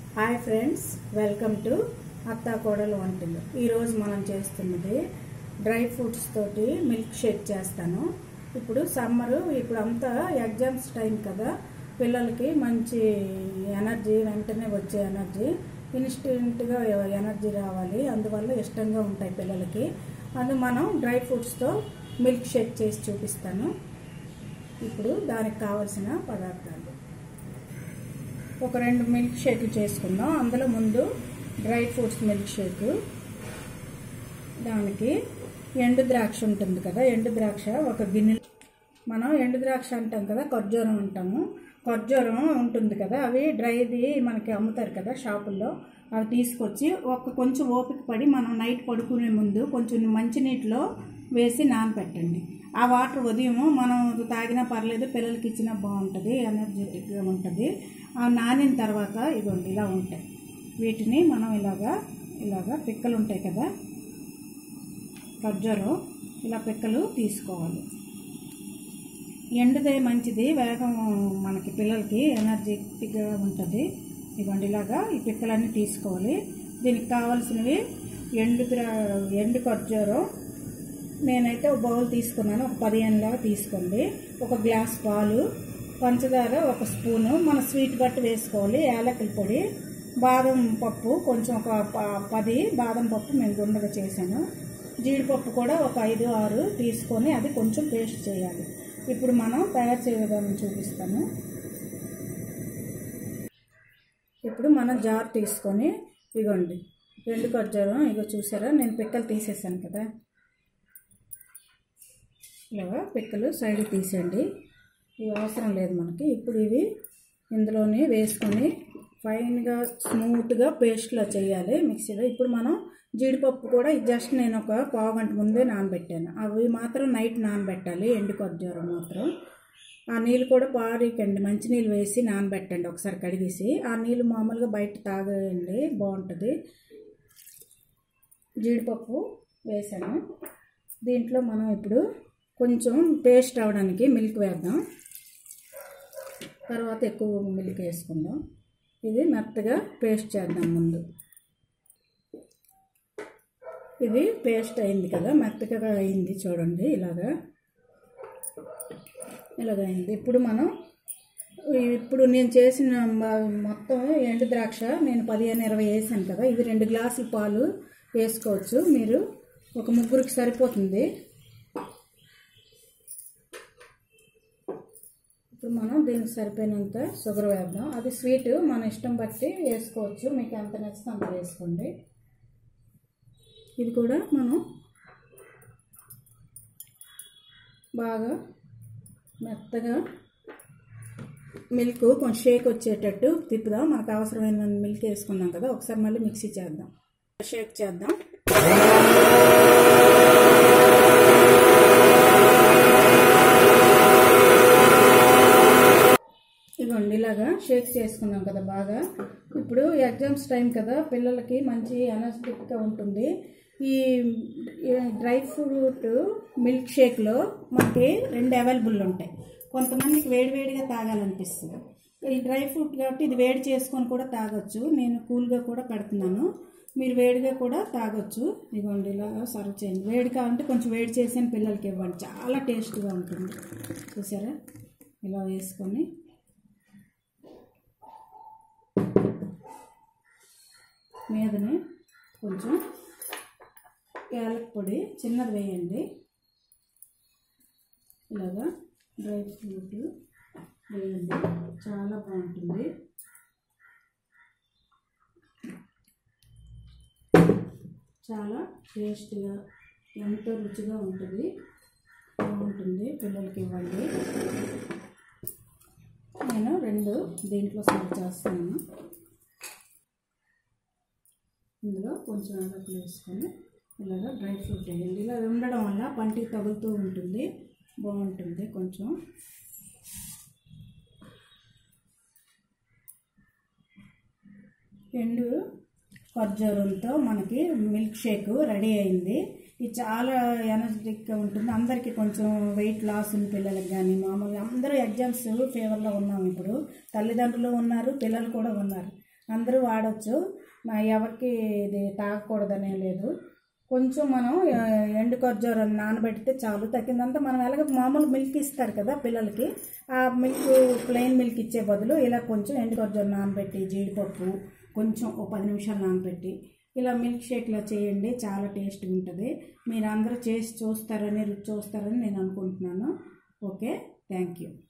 hi friends welcome to అత్తా కోడలు వంటలు ఈరోజు మనం చేస్తున్నది డ్రై ఫ్రూట్స్ తోటి మిల్క్ షేక్ చేస్తాను ఇప్పుడు సమ్మరు ఇప్పుడు అంతా ఎగ్జామ్స్ టైం కదా పిల్లలకి మంచి ఎనర్జీ వెంటనే వచ్చే ఎనర్జీ ఇన్స్టెంట్గా ఎనర్జీ రావాలి అందువల్ల ఇష్టంగా ఉంటాయి పిల్లలకి అందు మనం డ్రై ఫ్రూట్స్తో మిల్క్ షేక్ చేసి చూపిస్తాను ఇప్పుడు దానికి కావలసిన పదార్థాలు ఒక రెండు మిల్క్ షేక్ చేసుకుందాం అందులో ముందు డ్రై ఫ్రూట్స్ మిల్క్ షేక్ దానికి ఎండు ద్రాక్ష ఉంటుంది కదా ఎండు ద్రాక్ష ఒక గిన్నె మనం ఎండు ద్రాక్ష అంటాం కదా ఖర్జూరం అంటాము ఖర్జూరం ఉంటుంది కదా అవి డ్రైది మనకి అమ్ముతారు కదా షాపుల్లో అవి తీసుకొచ్చి ఒక కొంచెం ఓపిక పడి మనం నైట్ పడుకునే ముందు కొంచెం మంచినీటిలో వేసి నానబెట్టండి ఆ వాటర్ ఉదయం మనం తాగినా పర్లేదు పిల్లలకి ఇచ్చినా బాగుంటుంది ఎనర్జెటిక్గా ఉంటుంది ఆ నానిన తర్వాత ఇదిగోండి ఇలా ఉంటాయి వీటిని మనం ఇలాగా ఇలాగా పిక్కలు ఉంటాయి కదా ఖర్జూరం ఇలా పిక్కలు తీసుకోవాలి ఎండుదే మంచిది వేగం మనకి పిల్లలకి ఎనర్జెటిక్గా ఉంటుంది ఇవ్వండి ఇలాగా ఈ పిక్కలన్నీ తీసుకోవాలి దీనికి కావాల్సినవి ఎండు ద్రా- ఎండు ఖర్జూరం నేనైతే ఒక బౌల్ తీసుకున్నాను ఒక పదిహేను లాగా తీసుకోండి ఒక గ్లాస్ పాలు పంచదార ఒక స్పూను మన స్వీట్ బట్టి వేసుకోవాలి యాలకుల పొడి బాదం పప్పు కొంచెం ఒక ప- పది బాదం పప్పు మేము గుండగా చేశాను జీడిపప్పు కూడా ఒక ఐదు ఆరు తీసుకొని అది కొంచెం పేస్ట్ చేయాలి ఇప్పుడు మనం తయారు చేయ విధానం చూపిస్తాను ఇప్పుడు మనం జార్ తీసుకొని ఇగోండి ఎండు ఖర్జూరం ఇగో చూసారా నేను పిక్కలు తీసేసాను కదా ఇలాగా పిక్కలు సైడ్ తీసేయండి ఇవి అవసరం లేదు మనకి ఇప్పుడు ఇవి ఇందులోనే వేసుకొని ఫైన్గా స్మూత్గా పేస్ట్లో చేయాలి మిక్సీలో ఇప్పుడు మనం జీడిపప్పు కూడా ఇది జస్ట్ నేను ఒక పావు గంట ముందే నానబెట్టాను అవి మాత్రం నైట్ నానబెట్టాలి ఎండు ఖర్జూరం మాత్రం ఆ నీళ్ళు కూడా పారికండి మంచినీళ్ళు వేసి నానబెట్టండి ఒకసారి కడిగేసి ఆ నీళ్ళు మామూలుగా బయట తాగండి బాగుంటుంది జీడిపప్పు వేసాను దీంట్లో మనం ఇప్పుడు కొంచెం పేస్ట్ అవడానికి మిల్క్ వేద్దాం తర్వాత ఎక్కువ మిల్క్ వేసుకుందాం ఇది మెత్తగా పేస్ట్ చేద్దాం ముందు ఇది పేస్ట్ అయింది కదా మెత్తగా అయింది చూడండి ఇలాగా ఇలాగ అయింది ఇప్పుడు మనం ఇప్పుడు నేను చేసిన మ- మొత్తం ఎండు ద్రాక్ష నేను పదిహేను ఇరవై వేసాను కదా ఇది రెండు గ్లాసుల పాలు వేసుకోవచ్చు మీరు ఒక ముగ్గురికి సరిపోతుంది ఇప్పుడు మనం దీనికి సరిపోయినంత షుగర్ వేద్దాం అది స్వీట్ మన ఇష్టం బట్టి వేసుకోవచ్చు మీకు ఎంత నచ్చితే అంత వేసుకోండి ఇది కూడా మనం బాగా మెత్తగా మిల్క్ కొంచెం షేక్ వచ్చేటట్టు తిప్పుదాం మనకు అవసరమైన మిల్క్ వేసుకున్నాం కదా ఒకసారి మళ్ళీ మిక్సీ చేద్దాం షేక్ చేద్దాం ఇదిగోండి ఇలాగా షేక్ చేసుకున్నాం కదా బాగా ఇప్పుడు ఎగ్జామ్స్ టైం కదా పిల్లలకి మంచి ఎనర్జెటిక్గా ఉంటుంది ఈ ఈ డ్రై ఫ్రూట్ మిల్క్ షేక్లో మనకి రెండు అవైలబుల్ ఉంటాయి కొంతమందికి వేడివేడిగా తాగాలనిపిస్తుంది ఈ డ్రై ఫ్రూట్ కాబట్టి ఇది వేడి చేసుకొని కూడా తాగొచ్చు నేను కూల్గా కూడా పెడుతున్నాను మీరు వేడిగా కూడా తాగొచ్చు ఇదిగోండి ఇలాగా సర్వ్ చేయండి వేడి కావాలంటే కొంచెం వేడి చేసిన పిల్లలకి ఇవ్వండి చాలా టేస్ట్గా ఉంటుంది చూసారా ఇలా వేసుకొని మీదనే కొంచెం యాలక్ పొడి చిన్నది వేయండి ఇలాగా డ్రై ఫ్రూట్ వేయండి చాలా బాగుంటుంది చాలా టేస్ట్గా ఎంతో రుచిగా ఉంటుంది బాగుంటుంది పిల్లలకి ఇవ్వండి నేను రెండు దీంట్లో సర్వ్ చేస్తాను ఇందులో కొంచెం యాలకులు వేసుకొని ఇలాగ డ్రై ఫ్రూట్ వేయండి ఇలా ఉండడం వల్ల పంటికి తగులుతూ ఉంటుంది బాగుంటుంది కొంచెం ఎండు ఖర్జూరంతో మనకి మిల్క్ షేక్ రెడీ అయింది ఇది చాలా ఎనర్జెటిక్గా ఉంటుంది అందరికీ కొంచెం వెయిట్ లాస్ ఉన్న పిల్లలకి కానీ మామూలుగా అందరూ ఎగ్జామ్స్ ఫేవర్లో ఉన్నాం ఇప్పుడు తల్లిదండ్రులు ఉన్నారు పిల్లలు కూడా ఉన్నారు అందరూ వాడచ్చు మా ఎవరికి ఇది తాగకూడదనే లేదు కొంచెం మనం ఆ, ఎండు ఖర్జూరం నానబెడితే చాలు తగ్గిందంతా మనం ఎలాగ మామూలు మిల్క్ ఇస్తారు కదా పిల్లలకి ఆ మిల్క్ ప్లెయిన్ మిల్క్ ఇచ్చే బదులు ఇలా కొంచెం ఎండు ఖర్జూరం నానబెట్టి జీడిపప్పు కొంచెం ఓ పది నిమిషాలు నానబెట్టి ఇలా మిల్క్ షేక్లా చేయండి చాలా టేస్ట్గా ఉంటుంది మీరు అందరూ చేసి చూస్తారని రుచి చూస్తారని నేను అనుకుంటున్నాను ఓకే థ్యాంక్ యూ